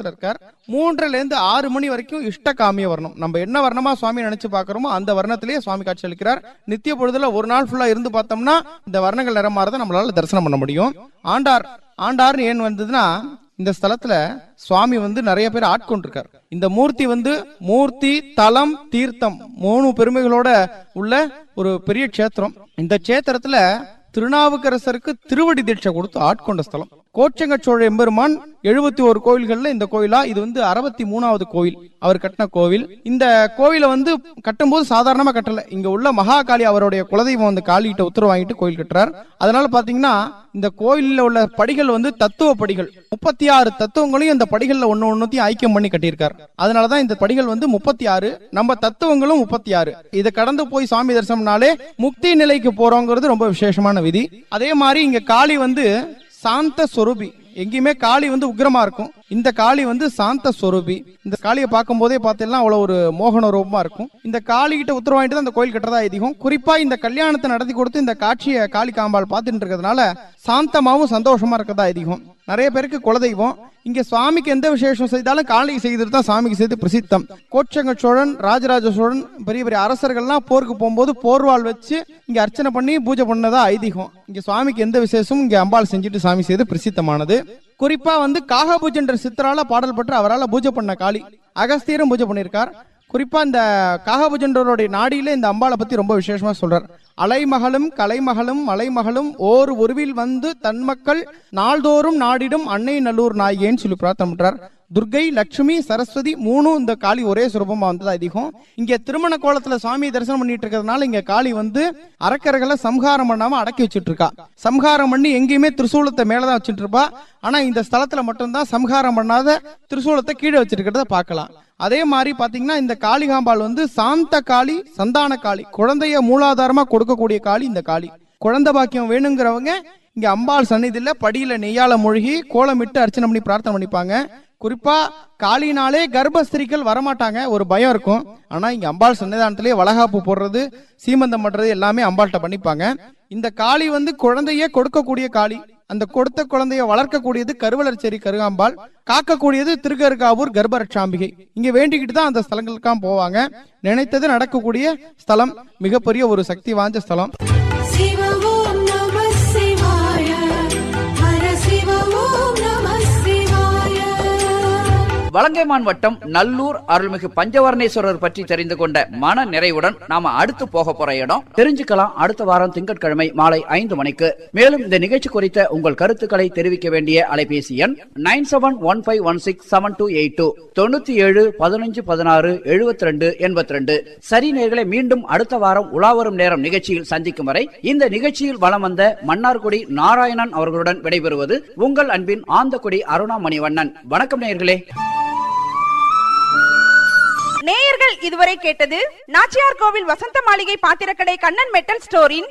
வர்ணத்துல இருக்கார் மூன்றுல இருந்து ஆறு மணி வரைக்கும் இஷ்ட காமிய வர்ணம் நம்ம என்ன வர்ணமா சுவாமி நினைச்சு பாக்குறோமோ அந்த வர்ணத்திலேயே சுவாமி காட்சி அளிக்கிறார் நித்திய பொழுதுல ஒரு நாள் ஃபுல்லா இருந்து பார்த்தோம்னா இந்த வர்ணங்கள் நிறம் மாறதை நம்மளால தரிசனம் பண்ண முடியும் ஆண்டார் ஆண்டார்னு ஏன் வந்ததுன்னா இந்த ஸ்தலத்துல சுவாமி வந்து நிறைய பேர் ஆட்கொண்டிருக்கார் இந்த மூர்த்தி வந்து மூர்த்தி தலம் தீர்த்தம் மூணு பெருமைகளோட உள்ள ஒரு பெரிய க்ஷேத்திரம் இந்த க்ஷேத்திரத்துல திருநாவுக்கரசருக்கு திருவடி தீட்சை கொடுத்து ஆட்கொண்ட ஸ்தலம் கோச்சங்க சோழ எம்பெருமான் எழுபத்தி ஒரு கோயில்கள்ல இந்த கோயிலா இது வந்து அறுபத்தி மூணாவது கோவில் அவர் கட்டின கோவில் இந்த கோவிலை வந்து கட்டும்போது சாதாரணமா கட்டல இங்க உள்ள மகாகாளி அவருடைய குலதெய்வம் வந்து காளிகிட்ட உத்தரவு வாங்கிட்டு கோயில் கட்டுறார் அதனால பாத்தீங்கன்னா இந்த கோயில்ல உள்ள படிகள் வந்து தத்துவ படிகள் முப்பத்தி ஆறு தத்துவங்களையும் இந்த படிகள்ல ஒன்னு ஒன்னுத்தையும் ஐக்கியம் பண்ணி கட்டியிருக்கார் அதனாலதான் இந்த படிகள் வந்து முப்பத்தி ஆறு நம்ம தத்துவங்களும் முப்பத்தி ஆறு இதை கடந்து போய் சுவாமி தரிசனம்னாலே முக்தி நிலைக்கு போறோங்கிறது ரொம்ப விசேஷமான விதி அதே மாதிரி இங்க காளி வந்து சாந்த சொரூபி எங்கேயுமே காளி வந்து உக்கிரமா இருக்கும் இந்த காளி வந்து சாந்த ஸ்வரூபி இந்த காளியை பார்க்கும் போதே பார்த்தீங்கன்னா அவ்வளவு ஒரு மோகன ரூபமா இருக்கும் இந்த காளி கிட்ட உத்தரவு வாங்கிட்டு தான் இந்த கோயில் கட்டுறதா ஐதீகம் குறிப்பா இந்த கல்யாணத்தை நடத்தி கொடுத்து இந்த காட்சியை காளி காம்பாள் பார்த்துட்டு இருக்கிறதுனால சாந்தமாவும் சந்தோஷமா இருக்கதா ஐதீகம் நிறைய பேருக்கு குலதெய்வம் இங்க சுவாமிக்கு எந்த விசேஷம் செய்தாலும் காளிக்கு செய்தது தான் சாமிக்கு செய்து பிரசித்தம் கோச்சங்க சோழன் ராஜராஜ சோழன் பெரிய பெரிய அரசர்கள்லாம் போருக்கு போகும்போது போர்வாள் வச்சு இங்க அர்ச்சனை பண்ணி பூஜை பண்ணதா ஐதீகம் இங்க சுவாமிக்கு எந்த விசேஷமும் இங்க அம்பாள் செஞ்சுட்டு சாமி செய்து பிரசித்தமானது குறிப்பா வந்து காகபூஜன்ற சித்தரால பாடல் பெற்று அவரால் பூஜை பண்ண காளி அகஸ்தியரும் பூஜை பண்ணியிருக்கார் குறிப்பா இந்த காகபுஜண்டருடைய நாடியில இந்த அம்பாளை பத்தி ரொம்ப விசேஷமா சொல்றார் அலைமகளும் கலைமகளும் மலைமகளும் ஓர் உருவில் வந்து தன் மக்கள் நாள்தோறும் நாடிடும் அன்னை நல்லூர் நாயகேன்னு சொல்லி பிரார்த்தனை பண்றார் துர்கை லட்சுமி சரஸ்வதி மூணும் இந்த காளி ஒரே சுரூபமா வந்தது அதிகம் இங்க திருமண கோலத்துல சுவாமி தரிசனம் பண்ணிட்டு இருக்கிறதுனால இங்க காளி வந்து அரக்கர்களை சம்ஹாரம் பண்ணாம அடக்கி வச்சுட்டு இருக்கா சம்ஹாரம் பண்ணி எங்கேயுமே திரிசூலத்தை மேலதான் வச்சுட்டு இருப்பா ஆனா இந்த ஸ்தலத்துல மட்டும்தான் சம்ஹாரம் பண்ணாத திரிசூலத்தை கீழே வச்சிருக்கிறத பார்க்கலாம் அதே மாதிரி பாத்தீங்கன்னா இந்த காளிகாம்பாள் வந்து சாந்த காளி சந்தான காளி குழந்தைய மூலாதாரமா கொடுக்கக்கூடிய காளி இந்த காளி குழந்தை பாக்கியம் வேணுங்கிறவங்க இங்க அம்பாள் சந்நிதியில படியில நெய்யால மூழ்கி கோலமிட்டு அர்ச்சனை பண்ணி பிரார்த்தனை பண்ணிப்பாங்க குறிப்பா காளினாலே கர்ப்பஸ்திரிகள் வரமாட்டாங்க ஒரு பயம் இருக்கும் ஆனா இங்க அம்பாள் சன்னிதானத்திலேயே வளகாப்பு போடுறது சீமந்தம் பண்றது எல்லாமே அம்பாள்கிட்ட பண்ணிப்பாங்க இந்த காளி வந்து குழந்தைய கொடுக்கக்கூடிய காளி அந்த கொடுத்த குழந்தைய வளர்க்கக்கூடியது கருவலர்ச்சேரி கருகாம்பாள் காக்கக்கூடியது திருக்கருக்காவூர் கர்ப்பரட்சாம்பிகை இங்க வேண்டிக்கிட்டு தான் அந்த ஸ்தலங்களுக்கெல்லாம் போவாங்க நினைத்தது நடக்கக்கூடிய ஸ்தலம் மிகப்பெரிய ஒரு சக்தி வாய்ந்த ஸ்தலம் शिव ॐ नमः शिवाय हर शिव ॐ नमः शिवाय வலங்கைமான் வட்டம் நல்லூர் அருள்மிகு பஞ்சவர்ணேஸ்வரர் பற்றி தெரிந்து கொண்ட மன நிறைவுடன் நாம அடுத்து போக போற இடம் தெரிஞ்சுக்கலாம் அடுத்த வாரம் திங்கட்கிழமை மாலை ஐந்து மணிக்கு மேலும் இந்த நிகழ்ச்சி குறித்த உங்கள் கருத்துக்களை தெரிவிக்க வேண்டிய அலைபேசி எண் nine seven one five one six seven two eight two தொண்ணூத்தி ஏழு பதினஞ்சு பதினாறு எழுபத்தி ரெண்டு எண்பத்தி ரெண்டு சரி நேர்களை மீண்டும் அடுத்த வாரம் உலாவரும் நேரம் நிகழ்ச்சியில் சந்திக்கும் வரை இந்த நிகழ்ச்சியில் வலம் வந்த மன்னார்குடி நாராயணன் அவர்களுடன் விடைபெறுவது உங்கள் அன்பின் ஆந்தக்குடி அருணா மணிவண்ணன் வணக்கம் நேயர்களே நேயர்கள் இதுவரை கேட்டது நாச்சியார் கோவில் வசந்த மாளிகை பாத்திரக்கடை கண்ணன் மெட்டல் ஸ்டோரின்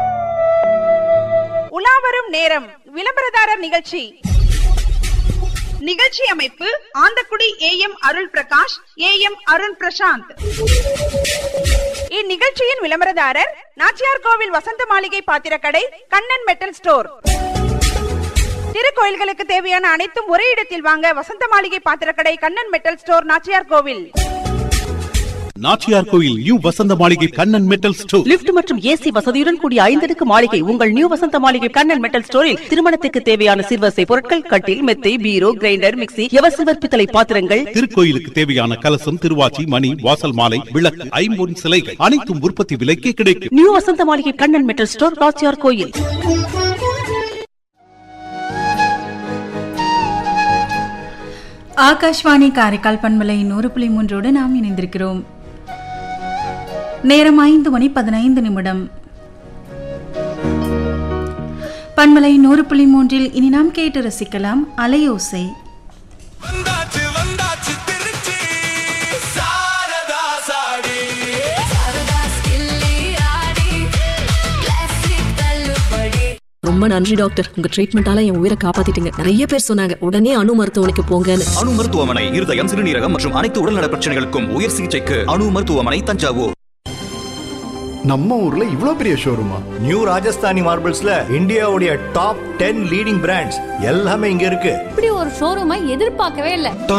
உலாவரும் நேரம் விளம்பரதாரர் நிகழ்ச்சி நிகழ்ச்சி அமைப்பு Anthakkudi A M Arul Prakash A M Arun Prasanth இந்நிகழ்ச்சியின் விளம்பரதாரர் நாச்சியார் கோவில் வசந்த மாளிகை பாத்திரக்கடை கண்ணன் மெட்டல் ஸ்டோர் திருக்கோயில்களுக்கு தேவையான அனைத்தும் ஒரே இடத்தில் வாங்க வசந்த மாளிகை பாத்திரக்கடை Kannan metal store Nachiyar Kovil Nachiyar Koil new Vasantha Maligai Kannan metal store lift மற்றும் ஏசி வசதியுடன் கூடிய ஐந்தடுக்கு மாளிகை உங்கள் நியூ வசந்த மாளிகை கண்ணன் மெட்டல் ஸ்டோரில் திருமணத்துக்கு தேவையான சிறுவசை பொருட்கள் கட்டில் மெத்தை பீரோ கிரைண்டர் மிக்ஸி எவசிவர் பித்தளை பாத்திரங்கள் திருக்கோயிலுக்கு தேவையான கலசம் திருவாச்சி மணி வாசல் மாலை விளக்கு ஐம்பொன் சிலைகள் அனைத்தும் உற்பத்தி விலைக்கே கிடைக்கும் new Vasantha Maligai Kannan metal store ராச்சியார் கோயில் ஆகாஷ்வாணி காரைக்கால் பண்பலை நூறு புள்ளி மூன்றோடு நாம் இணைந்திருக்கிறோம் நேரம் ஐந்து மணி பதினைந்து நிமிடம் பண்பலை நூறு புள்ளி மூன்றில் இனி நாம் கேட்டு ரசிக்கலாம் அலையோசை வந்தாச்சு வந்தாச்சு திருச்சி சாரதா சாடி ரொம்ப நன்றி டாக்டர் உங்க ட்ரீட்மெண்டால என் உயிரை காப்பாத்திட்டீங்க நிறைய பேர் சொன்னாங்க உடனே அணு மருத்துவமனைக்கு போங்கன்னு அணு மருத்துவமனை இருதயம் சிறுநீரகம் மற்றும் அனைத்து உடல்நல பிரச்சனைகளுக்கும் உயர் சிகிச்சைக்கு அணு மருத்துவமனை தஞ்சாவூர் நம்ம ஊர்ல இவ்ளோ பெரிய ஷோரூமா நியூ ராஜஸ்தானி மார்பிள்ஸ்ல இந்தியாவுடைய டாப் டென் லீடிங் பிராண்ட்ஸ் எல்லாமே இங்க இருக்கு இப்படி ஒரு ஷோரூமை எதிர்பார்க்கவே இல்லை